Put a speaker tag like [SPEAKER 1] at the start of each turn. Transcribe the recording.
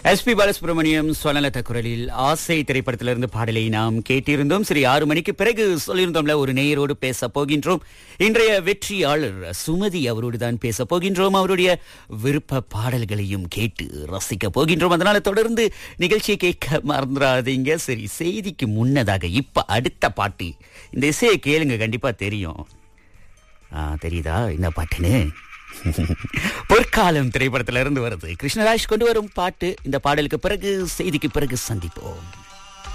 [SPEAKER 1] SP Balasubramaniam சுவனலத குரலில் ஆசை திரைப்படத்திலிருந்து பாடலை நாம் கேட்டிருந்தோம் சரி ஆறு மணிக்கு பிறகு சொல்லியிருந்தோம்ல ஒரு நேயரோடு பேச போகின்றோம் இன்றைய வெற்றியாளர் சுமதி அவரோடு தான் பேச போகின்றோம் அவருடைய விருப்ப பாடல்களையும் கேட்டு ரசிக்க போகின்றோம் அதனால தொடர்ந்து நிகழ்ச்சியை கேட்க மறந்துடாதீங்க சரி செய்திக்கு முன்னதாக இப்ப அடுத்த பாட்டு இந்த இசையை கேளுங்க கண்டிப்பா தெரியும் ஆ, தெரியுதா என்ன பாட்டுன்னு பொற்காலம் திரைப்படத்துல இருந்து வருது கிருஷ்ணராஜ் கொண்டு வரும் பாட்டு இந்த பாடலுக்கு பிறகு செய்திக்கு பிறகு சந்திப்போம்